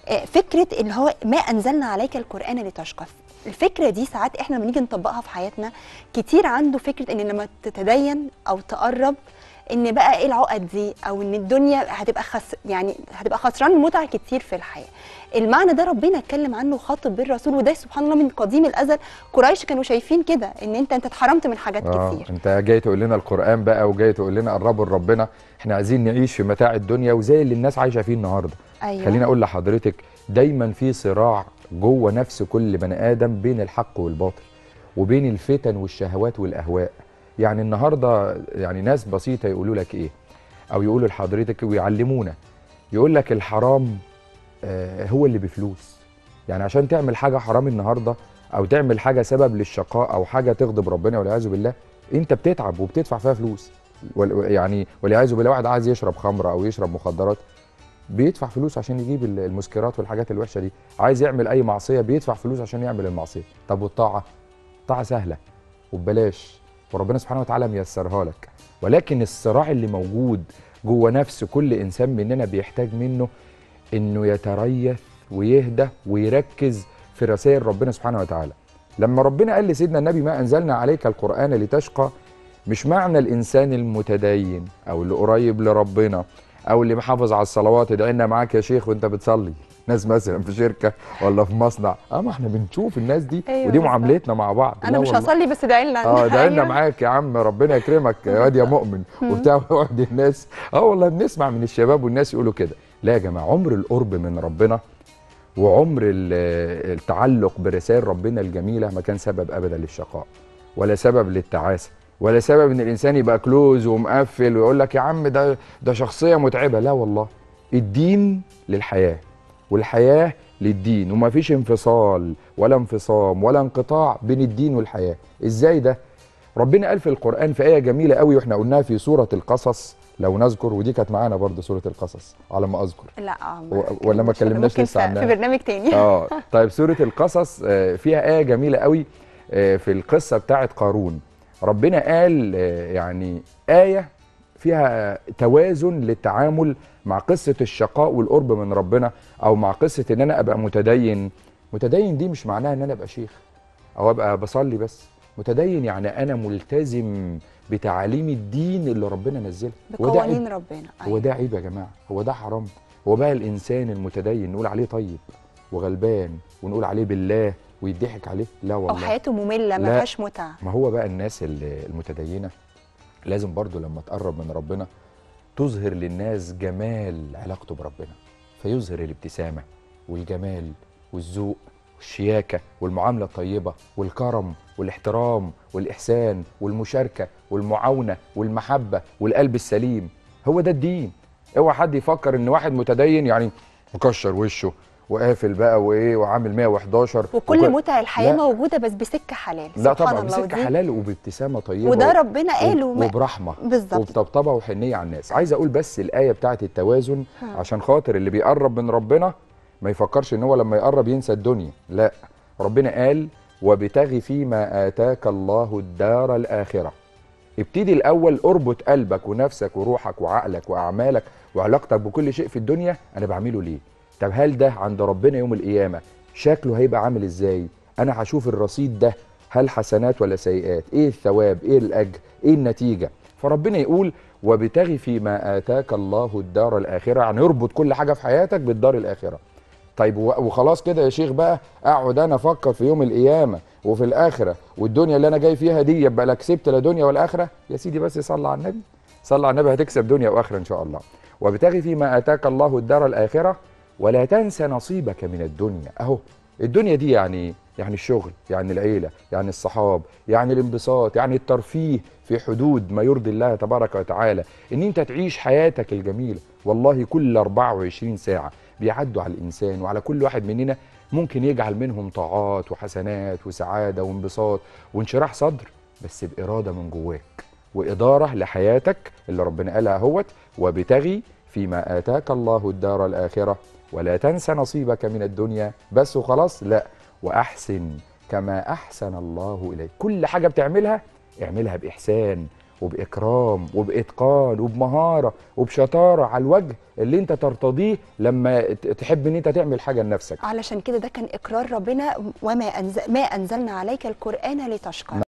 آه، فكره ان هو ما انزلنا عليك القران لتشقى الفكره دي ساعات احنا لما نيجي نطبقها في حياتنا كتير عنده فكره ان لما تتدين او تقرب ان بقى ايه العقد دي او ان الدنيا هتبقى خس يعني هتبقى خسران متع كتير في الحياه المعنى ده ربنا اتكلم عنه وخاطب بالرسول وده سبحان الله من قديم الازل قريش كانوا شايفين كده ان انت انت اتحرمت من حاجات آه كتير انت جاي تقول لنا القران بقى وجاي تقول لنا قربوا لربنا احنا عايزين نعيش في متاع الدنيا وزي اللي الناس عايشه فيه النهارده ايوه خليني اقول لحضرتك دايما في صراع جوه نفس كل بني ادم بين الحق والباطل وبين الفتن والشهوات والاهواء يعني النهارده يعني ناس بسيطه يقولوا لك ايه او يقولوا لحضرتك ويعلمونا يقول لك الحرام آه، هو اللي بفلوس يعني عشان تعمل حاجه حرام النهارده او تعمل حاجه سبب للشقاء او حاجه تغضب ربنا والعياذ بالله انت بتتعب وبتدفع فيها فلوس وال- يعني والعياذ بالله واحد عايز يشرب خمره او يشرب مخدرات بيدفع فلوس عشان يجيب ال- المسكرات والحاجات الوحشه دي عايز يعمل اي معصيه بيدفع فلوس عشان يعمل المعصيه طب والطاعه طاعه سهله وببلاش وربنا سبحانه وتعالى ميسرها لك ولكن الصراع اللي موجود جوه نفس كل انسان مننا بيحتاج منه انه يتريث ويهدى ويركز في رسائل ربنا سبحانه وتعالى لما ربنا قال لسيدنا النبي ما انزلنا عليك القران لتشقى مش معنى الانسان المتدين او اللي قريب لربنا او اللي محافظ على الصلوات ادعي لنا معاك يا شيخ وانت بتصلي ناس مثلا في شركه ولا في مصنع اه ما احنا بنشوف الناس دي أيوة ودي بالظبط. معاملتنا مع بعض انا لا مش والله. هصلي بس ادعي لنا اه ادعي لنا أيوة. معاك يا عم ربنا يكرمك يا واد يا مؤمن وبتاع وعد الناس اه والله بنسمع من الشباب والناس يقولوا كده لا يا جماعه عمر القرب من ربنا وعمر ال- التعلق برسائل ربنا الجميله ما كان سبب ابدا للشقاء ولا سبب للتعاسه ولا سبب ان الانسان يبقى كلوز ومقفل ويقول لك يا عم ده ده شخصيه متعبه لا والله الدين للحياه والحياه للدين وما فيش انفصال ولا انفصام ولا انقطاع بين الدين والحياه ازاي ده ربنا قال في القران في ايه جميله قوي واحنا قلناها في سوره القصص لو نذكر ودي كانت معانا برضه سوره القصص على ما اذكر لا آه، و- ولا ما اتكلمناش ممكن لسه في- عنها؟ في برنامج تاني اه طيب سوره القصص آه، فيها ايه جميله قوي آه، في القصه بتاعه قارون ربنا قال آه، يعني ايه فيها توازن للتعامل مع قصه الشقاء والقرب من ربنا او مع قصه ان انا ابقى متدين متدين دي مش معناها ان انا ابقى شيخ او ابقى بصلي بس متدين يعني انا ملتزم بتعاليم الدين اللي ربنا نزلها وده عيب. بقوانين ربنا هو أيوة. ده عيب يا جماعه هو ده حرام هو بقى الانسان المتدين نقول عليه طيب وغلبان ونقول عليه بالله ويضحك عليه لا او والله حياته ممله ما لا. فيهاش متعه ما هو بقى الناس ال- المتدينه لازم برضو لما تقرب من ربنا تظهر للناس جمال علاقته بربنا فيظهر الابتسامه والجمال والذوق والشياكه والمعامله الطيبه والكرم والاحترام والاحسان والمشاركه والمعاونه والمحبه والقلب السليم هو ده الدين اوعى حد يفكر ان واحد متدين يعني مكشر وشه وقافل بقى وايه وعامل 111 وكل وكل- متع الحياه لا. موجوده بس بسكه حلال لا سبحان طبعا الله بسكه ودي- حلال وبابتسامه طيبه وده و- ربنا قاله وب- ما- وبرحمه بالظبط وبطبطبه وحنيه على الناس عايز اقول بس الايه بتاعه التوازن ها. عشان خاطر اللي بيقرب من ربنا ما يفكرش ان هو لما يقرب ينسى الدنيا لا ربنا قال وبتغي فيما اتاك الله الدار الاخره ابتدي الاول اربط قلبك ونفسك وروحك وعقلك واعمالك وعلاقتك بكل شيء في الدنيا انا بعمله ليه طب هل ده عند ربنا يوم القيامه شكله هيبقى عامل ازاي انا هشوف الرصيد ده هل حسنات ولا سيئات ايه الثواب ايه الاجر ايه النتيجه فربنا يقول وبتغي فيما اتاك الله الدار الاخره يعني اربط كل حاجه في حياتك بالدار الاخره طيب و- وخلاص كده يا شيخ بقى اقعد انا افكر في يوم القيامه وفي الاخره والدنيا اللي انا جاي فيها دي يبقى لا كسبت لا دنيا ولا اخره يا سيدي بس صلى على النبي صلى على النبي هتكسب دنيا واخره ان شاء الله وابتغي فيما اتاك الله الدار الاخره ولا تنسى نصيبك من الدنيا اهو الدنيا دي يعني إيه؟ يعني الشغل يعني العيله يعني الصحاب يعني الانبساط يعني الترفيه في حدود ما يرضي الله تبارك وتعالى ان انت تعيش حياتك الجميله والله كل 24 ساعه بيعدوا على الانسان وعلى كل واحد مننا ممكن يجعل منهم طاعات وحسنات وسعاده وانبساط وانشراح صدر بس باراده من جواك واداره لحياتك اللي ربنا قالها اهوت وبتغي فيما اتاك الله الدار الاخره ولا تنسى نصيبك من الدنيا بس وخلاص لا واحسن كما احسن الله اليك كل حاجه بتعملها اعملها باحسان وباكرام وباتقان وبمهاره وبشطاره على الوجه اللي انت ترتضيه لما ت- تحب ان انت تعمل حاجه لنفسك علشان كده ده كان اقرار ربنا وما أنزل ما انزلنا عليك القران لتشقى